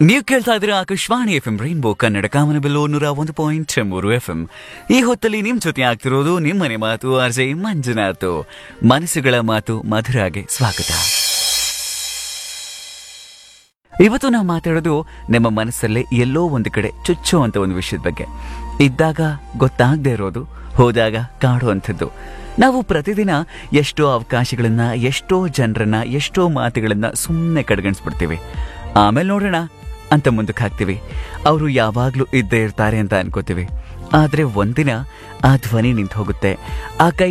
ನೀವು ಕೇಳ್ತಾ ಇದ್ದೀರಾ Akashvani F M rainbow Kannada Kamanabillu ನೂರ ಒಂದು ಪಾಯಿಂಟ್ ಮೂರು ಎಫ್ ಎಂ ಈ ಹೊತ್ತಲ್ಲಿ ನಿಮ್ ಜೊತೆ ಆಗ್ತಿರೋದು ನಿಮ್ಮನೆ ಮಾತು ಆರ್ಜೆ ಮಂಜುನಾಥ್ ಮನಸ್ಸುಗಳ ಮಾತು ಮಧುರಾಗೆ ಸ್ವಾಗತ ಇವತ್ತು ನಾವು ಮಾತಾಡೋದು ನಮ್ಮ ಮನಸ್ಸಲ್ಲೇ ಎಲ್ಲೋ ಒಂದು ಕಡೆ ಚುಚ್ಚುವಂತ ಒಂದು ವಿಷಯದ ಬಗ್ಗೆ ಇದ್ದಾಗ ಗೊತ್ತಾಗದೆ ಇರೋದು ಹೋದಾಗ ಕಾಡುವಂಥದ್ದು ನಾವು ಪ್ರತಿದಿನ ಎಷ್ಟೋ ಅವಕಾಶಗಳನ್ನ ಎಷ್ಟೋ ಜನರನ್ನ ಎಷ್ಟೋ ಮಾತುಗಳನ್ನ ಸುಮ್ಮನೆ ಕಡೆಗಣಿಸ್ಬಿಡ್ತೀವಿ ಆಮೇಲೆ ನೋಡೋಣ ಅಂತ ಮುಂದಕ್ಕೆ ಹಾಕ್ತೀವಿ ಅವರು ಯಾವಾಗ್ಲೂ ಇದ್ದೇ ಇರ್ತಾರೆ ಅಂತ ಅನ್ಕೋತೀವಿ ಆದ್ರೆ ಒಂದಿನ ಆ ಧ್ವನಿ ನಿಂತು ಹೋಗುತ್ತೆ ಆ ಕೈ